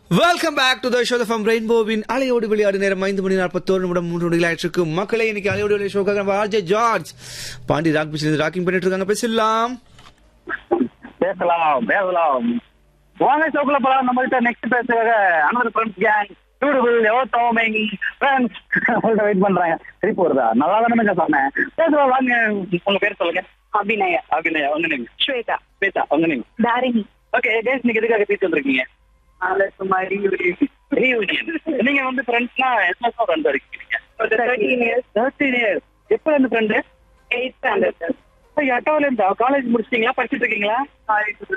welcome back to the show from ரெயின்போவின் அலையோடு விளையாடு நேரம் ஐந்து மணி நாற்பத்தோரு நிமிடம் மூன்று நொடிகள் ஆயிடுச்சு மக்களை இன்னைக்கு அலையோடு விளையாடு ஷோக்காக நம்ம ஆர்ஜே ஜார்ஜ் பாண்டி ராக் பிச்சில் ராக்கிங் பண்ணிட்டு இருக்காங்க பேசலாம் பேசலாம் பேசலாம் வாங்க ஷோக்குள்ள போலாம் நம்ம கிட்ட நெக்ஸ்ட் பேசுறாங்க அனதர் ஃப்ரெண்ட்ஸ் கேங் பியூட்டிஃபுல் எவோ டோமிங் ஃப்ரெண்ட்ஸ் வெயிட் பண்றாங்க திருப்பி வருதா நல்லா தானே சொன்னேன் பேசலாம் வாங்க உங்க பேர் சொல்லுங்க அபிநயா அபிநயா உங்க நேம் ஸ்வேதா ஸ்வேதா உங்க நேம் தாரிணி ஓகே கேஸ் நீங்க எதுக்காக பேசி வந்திருக்கீங்க அதுல சும்மா ரீயூனியன் நீங்க வந்து ஃப்ரெண்ட்ஸ்னா எத்தனை வருஷம் ஃப்ரெண்ட்ஸ் இருக்கீங்க ஒரு தேர்ட்டீன் இயர்ஸ் தேர்ட்டீன் இயர்ஸ் எப்போ இருந்து ஃப்ரெண்டு எயிட் ஸ்டாண்டர்ட் எட்டாவதுல இருந்தா காலேஜ் முடிச்சிட்டீங்களா படிச்சிட்டு இருக்கீங்களா